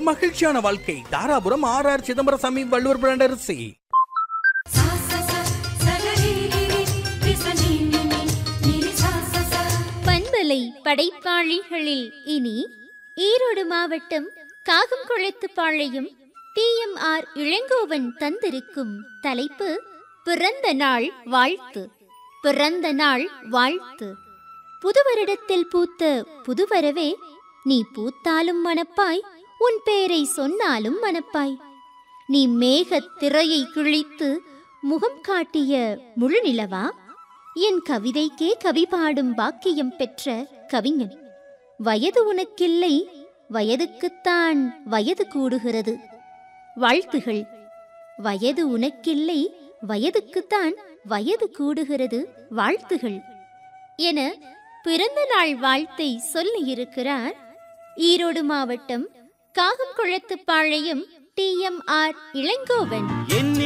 மகிழ்ச்சியான வாழ்க்கை Dharapuram R R Chidambaraswamy Valluvar brand அரிசி सा सा सा सगरिगिरि विसनिनिनि निरि सा सा सा பண்பலை படைப்பாளிகளில் இனி ஈரோடு மாவட்டம் காகம்குளத்துப்பாளையம் டிஎம்ஆர் இளங்கோவன் தந்திருக்கும் தலைப்பு பிறந்த நாள் வாழ்த்து பிறந்த நாள் வாழ்த்து புது வருடத்தில் பூத்த புதுவரவே நீ பூத்தாலும் மணப்பாய் உன் பேரை சொன்னாலும் மணப்பாய் நீ மேகத் திரையை கிழித்து முகம் காட்டிய முழுநிலவா என் கவிதைக்கே கவி பாடும் பாக்கியம் பெற்ற கவிஞன் வயது உனக்கில்லை வயதுக்குத்தான் வயது கூடுகிறது வாழ்த்துகள் வயது உனக்கில்லை வயதுக்குத்தான் வயது கூடுகிறது வாழ்த்துகள் என பிறந்த நாள் வாழ்த்தை சொல்லியிருக்கிறார் ஈரோடு மாவட்டம் காகம்குளத்துப்பாளையம் டிஎம்ஆர் இளங்கோவன்